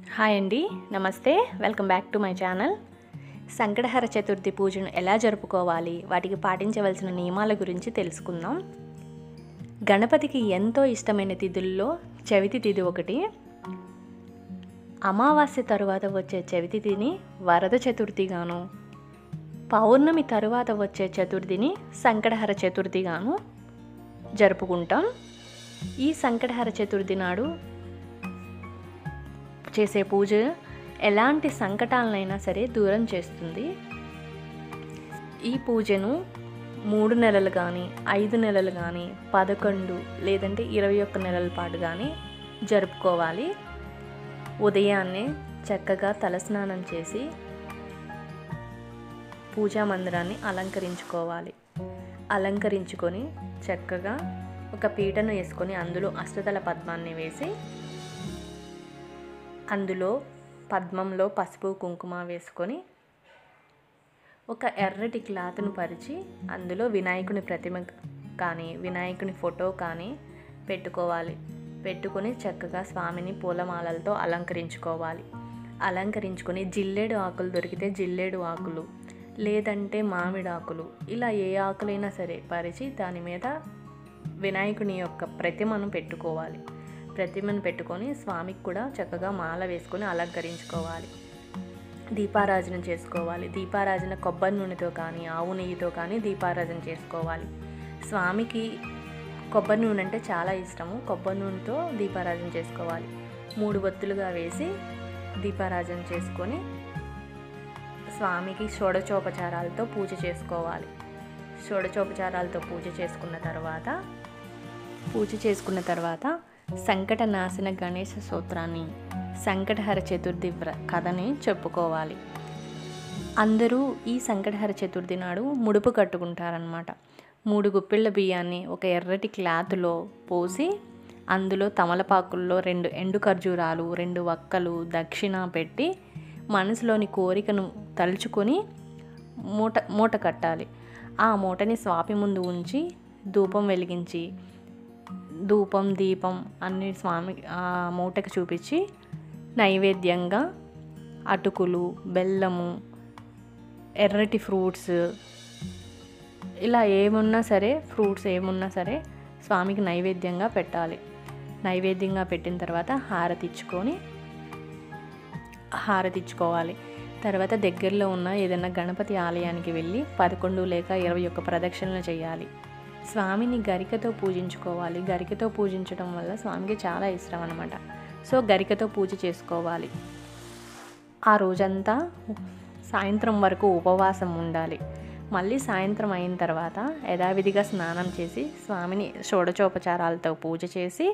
hi అండి నమస్తే welcome back to my channel Sankatahara Chaturthi పూజను ఎలా జరుపుకోవాలి వాటికి పాటించవలసిన నియమాల గురించి తెలుసుకుందాం గణపతికి ఎంతో ఇష్టమైన తిథుల్లో చవితి తిథి ఒకటి అమావాస్య తరువాత వచ్చే చవితి తిథిని వరద చతుర్థిగాను పౌర్ణమి తరువాత వచ్చే చతుర్థిని సంకటహర చతుర్థిగాను జరుపుకుంటాం ఈ సంకటహర చతుర్థి నాడు చేసే పూజ ఎలాంటి సంకటాలనైనా సరే దూరం చేస్తుంది ఈ పూజను మూడు నెలలు కానీ ఐదు నెలలు కానీ పదకొండు లేదంటే ఇరవై ఒక్క నెలల పాటు కానీ జరుపుకోవాలి ఉదయాన్నే చక్కగా తలస్నానం చేసి పూజా మందిరాన్ని అలంకరించుకోవాలి అలంకరించుకొని చక్కగా ఒక పీటను వేసుకొని అందులో అష్టదళ పద్మాన్ని వేసి అందులో పద్మంలో పసుపు కుంకుమ వేసుకొని ఒక ఎర్రటి క్లాత్ను పరిచి అందులో వినాయకుని ప్రతిమ కానీ వినాయకుని ఫోటో కానీ పెట్టుకోవాలి పెట్టుకొని చక్కగా స్వామిని పూలమాలలతో అలంకరించుకోవాలి అలంకరించుకొని జిల్లేడు ఆకులు దొరికితే జిల్లేడు ఆకులు లేదంటే మామిడి ఆకులు ఇలా ఏ ఆకులైనా సరే పరిచి దాని మీద వినాయకుని యొక్క ప్రతిమను పెట్టుకోవాలి ప్రతిమను పెట్టుకొని స్వామికి కూడా చక్కగా మాల వేసుకొని అలంకరించుకోవాలి దీపారాజన చేసుకోవాలి దీపారాజన కొబ్బరి నూనెతో కానీ ఆవు నెయ్యితో కానీ దీపారాజన చేసుకోవాలి స్వామికి కొబ్బరి నూనె అంటే చాలా ఇష్టము కొబ్బరి నూనెతో దీపారాజన చేసుకోవాలి మూడు వత్తులుగా వేసి దీపారాజన చేసుకొని స్వామికి షోడచోపచారాలతో పూజ చేసుకోవాలి షోడచోపచారాలతో పూజ చేసుకున్న తర్వాత పూజ చేసుకున్న తర్వాత సంకట నాశన గణేశ సూత్రాన్ని సంకటహర చతుర్థి వ్ర కథని చెప్పుకోవాలి అందరూ ఈ సంకటహర చతుర్థి నాడు ముడుపు కట్టుకుంటారనమాట మూడు గుప్పిళ్ళ బియ్యాన్ని ఒక ఎర్రటి క్లాత్లో పోసి అందులో తమలపాకుల్లో రెండు ఎండు ఖర్జూరాలు రెండు వక్కలు దక్షిణ పెట్టి మనసులోని కోరికను తలుచుకొని మూట మూట కట్టాలి ఆ మూటని స్వామి ముందు ఉంచి ధూపం వెలిగించి ధూపం దీపం అన్ని స్వామి ఆ మూటకి చూపించి నైవేద్యంగా అటుకులు బెల్లము ఎర్రటి ఫ్రూట్స్ ఇలా ఏమున్నా సరే ఫ్రూట్స్ ఏమున్నా సరే స్వామికి నైవేద్యంగా పెట్టాలి నైవేద్యంగా పెట్టిన తర్వాత హారతి ఇచ్చుకొని హారతి ఇచ్చుకోవాలి తర్వాత దగ్గరలో ఉన్న ఏదైనా గణపతి ఆలయానికి వెళ్ళి పదకొండు లేక ఇరవై ఒక్క ప్రదక్షిణలు చేయాలి స్వామిని గరికతో పూజించుకోవాలి గరికతో పూజించడం వల్ల స్వామికి చాలా ఇష్టం అనమాట సో గరికతో పూజ చేసుకోవాలి ఆ రోజంతా సాయంత్రం వరకు ఉపవాసం ఉండాలి మళ్ళీ సాయంత్రం అయిన తర్వాత యథావిధిగా స్నానం చేసి స్వామిని షోడచోపచారాలతో పూజ చేసి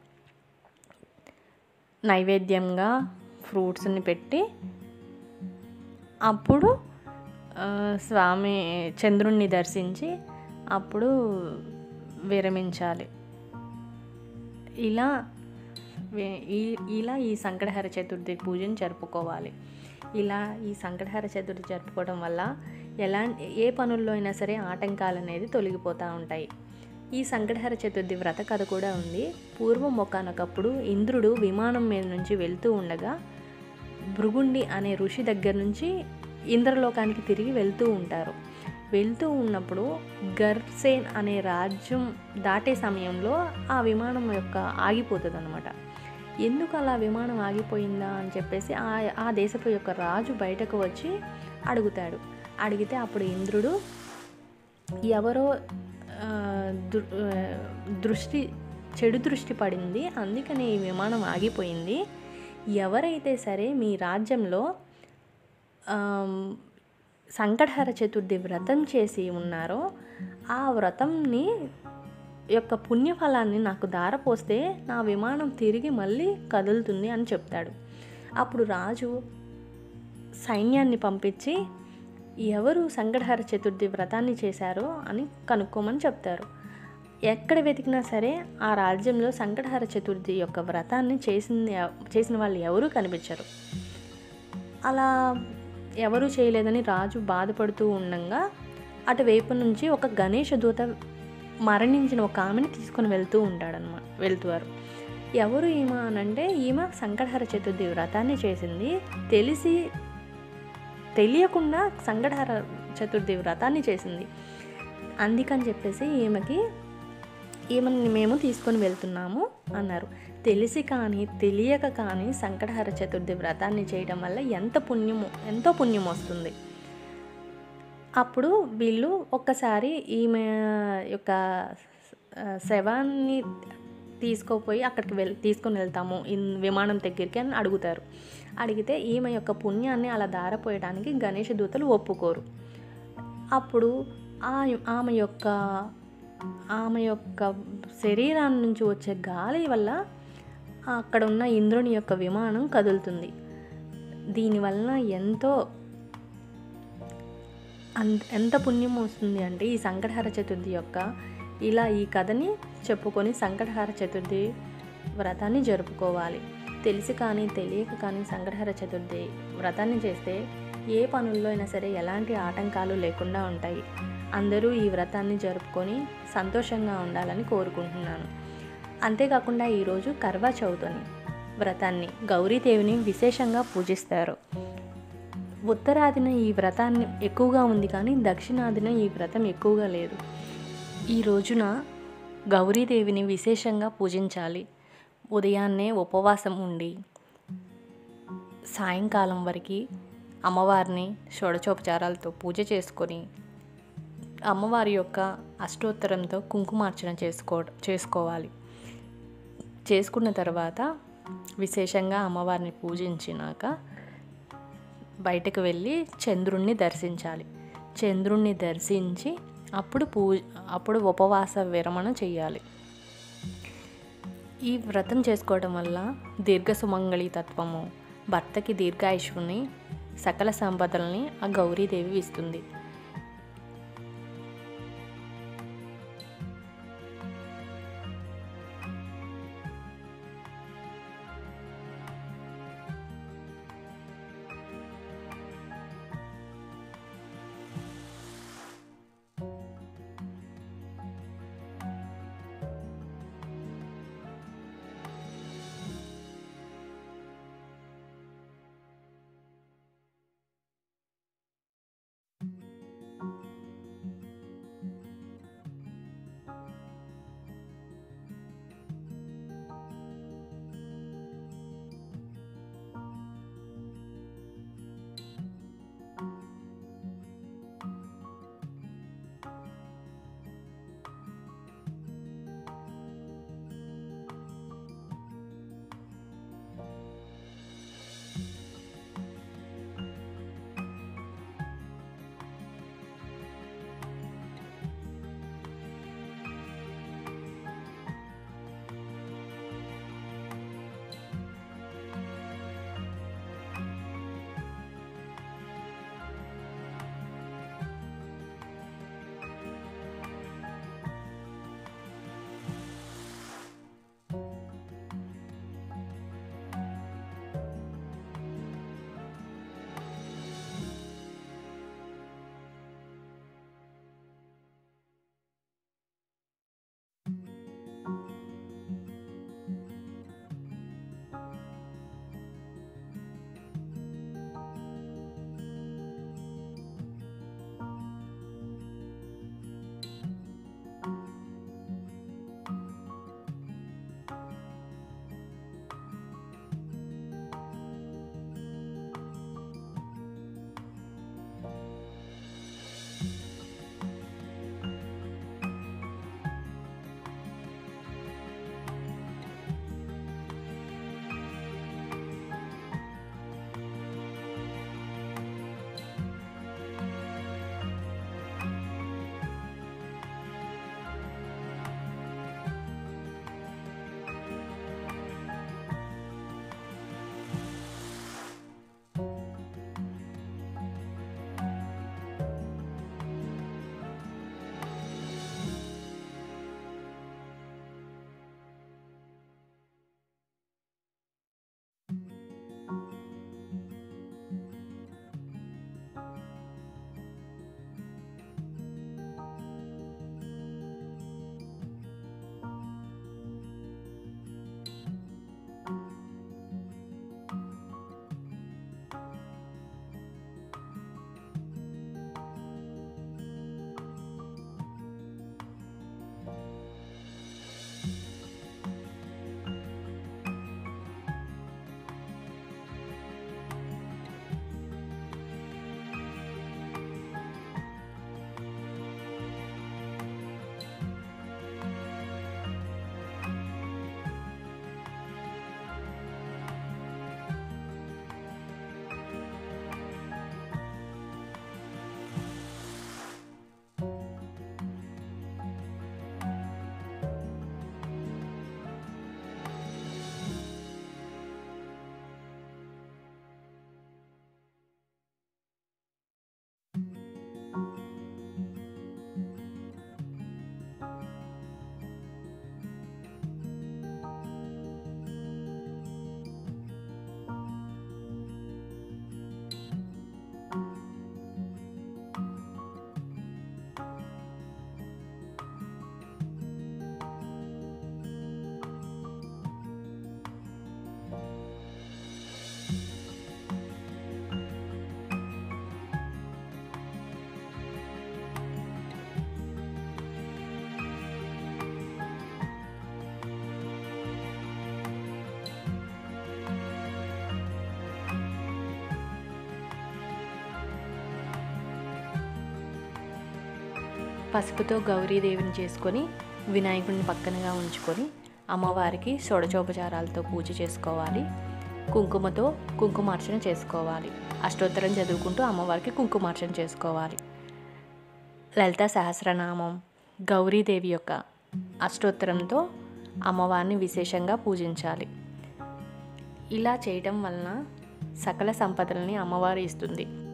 నైవేద్యంగా ఫ్రూట్స్ని పెట్టి అప్పుడు ఆ, స్వామి చంద్రుణ్ణి దర్శించి అప్పుడు విరమించాలి ఇలా వే- ఈ- ఇలా ఈ సంకటహర చతుర్థి పూజను జరుపుకోవాలి ఇలా ఈ సంకటహర చతుర్థి జరుపుకోవడం వల్ల ఎలా ఏ పనుల్లో అయినా సరే ఆటంకాలు అనేది తొలగిపోతూ ఉంటాయి ఈ సంకటహర చతుర్థి వ్రత కథ కూడా ఉంది పూర్వం ఒకనొకప్పుడు ఇంద్రుడు విమానం మీద నుంచి వెళ్తూ ఉండగా భృగుండి అనే ఋషి దగ్గర నుంచి ఇంద్రలోకానికి తిరిగి వెళ్తూ ఉంటారు వెళ్తూ ఉన్నప్పుడు గర్సేన్ అనే రాజ్యం దాటే సమయంలో ఆ విమానం యొక్క ఆగిపోతుంది అనమాట ఎందుకు అలా విమానం ఆగిపోయిందా అని చెప్పేసి ఆ ఆ దేశపు యొక్క రాజు బయటకు వచ్చి అడుగుతాడు అడిగితే అప్పుడు ఇంద్రుడు ఎవరో ఆ, దృ- ఆ, దృష్టి చెడు దృష్టి పడింది అందుకని ఈ విమానం ఆగిపోయింది ఎవరైతే సరే మీ రాజ్యంలో ఆమ్, సంకటహర చతుర్థి వ్రతం చేసి ఉన్నారో ఆ వ్రతంని యొక్క పుణ్యఫలాన్ని నాకు దారపోస్తే నా విమానం తిరిగి మళ్ళీ కదులుతుంది అని చెప్తాడు అప్పుడు రాజు సైన్యాన్ని పంపించి ఎవరు సంకటహర చతుర్థి వ్రతాన్ని చేశారో అని కనుక్కోమని చెప్తారు ఎక్కడ వెతికినా సరే ఆ రాజ్యంలో సంకటహర చతుర్థి యొక్క వ్రతాన్ని చేసింది చేసిన వాళ్ళు ఎవరూ కనిపించరు అలా ఎవరూ చేయలేదని రాజు బాధపడుతూ ఉండగా అటువైపు నుంచి ఒక గణేష దూత మరణించిన ఒక ఆమెని తీసుకొని వెళ్తూ ఉంటాడనమాట వెళ్తువారు ఎవరు ఈమె అనంటే ఈమె సంకటహర చతుర్థి వ్రతాన్ని చేసింది తెలిసి తెలియకుండా సంకటహర చతుర్థి వ్రతాన్ని చేసింది అందుకని చెప్పేసి ఈమెకి ఈమెని మేము తీసుకొని వెళ్తున్నాము అన్నారు తెలిసి కానీ తెలియక కానీ సంకటహర చతుర్థి వ్రతాన్ని చేయడం వల్ల ఎంత పుణ్యము ఎంతో పుణ్యం వస్తుంది అప్పుడు వీళ్ళు ఒక్కసారి ఈమె యొక్క ఆ, శవాన్ని తీసుకోపోయి అక్కడికి వెళ్ తీసుకొని వెళ్తాము ఇన్- విమానం దగ్గరికి అని అడుగుతారు అడిగితే ఈమె యొక్క పుణ్యాన్ని అలా దారపోయడానికి గణేష దూతలు ఒప్పుకోరు అప్పుడు ఆ ఆమె యొక్క ఆమె యొక్క శరీరం నుంచి వచ్చే గాలి వల్ల అక్కడ ఉన్న ఇంద్రుని యొక్క విమానం కదులుతుంది దీనివల్ల ఎంతో అంత ఎంత పుణ్యం వస్తుంది అంటే ఈ సంకటహర చతుర్థి యొక్క ఇలా ఈ కథని చెప్పుకొని సంకటహర చతుర్థి వ్రతాన్ని జరుపుకోవాలి తెలిసి కానీ తెలియక కానీ సంకటహర చతుర్థి వ్రతాన్ని చేస్తే ఏ పనుల్లో అయినా సరే ఎలాంటి ఆటంకాలు లేకుండా ఉంటాయి అందరూ ఈ వ్రతాన్ని జరుపుకొని సంతోషంగా ఉండాలని కోరుకుంటున్నాను అంతేకాకుండా ఈరోజు కర్వా చౌతని వ్రతాన్ని గౌరీదేవిని విశేషంగా పూజిస్తారు ఉత్తరాదిన ఈ వ్రతాన్ని ఎక్కువగా ఉంది కానీ దక్షిణాదిన ఈ వ్రతం ఎక్కువగా లేదు ఈ రోజున గౌరీదేవిని విశేషంగా పూజించాలి ఉదయాన్నే ఉపవాసం ఉండి సాయంకాలం వరకు అమ్మవారిని షోడచోపచారాలతో పూజ చేసుకొని అమ్మవారి యొక్క అష్టోత్తరంతో కుంకుమార్చన చేసుకో చేసుకోవాలి చేసుకున్న తర్వాత విశేషంగా అమ్మవారిని పూజించినాక బయటకు వెళ్ళి చంద్రుణ్ణి దర్శించాలి చంద్రుణ్ణి దర్శించి అప్పుడు పూ అప్పుడు ఉపవాస విరమణ చేయాలి ఈ వ్రతం చేసుకోవడం వల్ల దీర్ఘ సుమంగళి తత్వము భర్తకి దీర్ఘాయుష్ని సకల సంపదల్ని ఆ గౌరీదేవి ఇస్తుంది పసుపుతో గౌరీదేవిని చేసుకొని వినాయకుడిని పక్కనగా ఉంచుకొని అమ్మవారికి షోడచోపచారాలతో పూజ చేసుకోవాలి కుంకుమతో కుంకుమార్చన చేసుకోవాలి అష్టోత్తరం చదువుకుంటూ అమ్మవారికి కుంకుమార్చన చేసుకోవాలి లలిత సహస్రనామం గౌరీదేవి యొక్క అష్టోత్తరంతో అమ్మవారిని విశేషంగా పూజించాలి ఇలా చేయటం వలన సకల సంపదలని అమ్మవారు ఇస్తుంది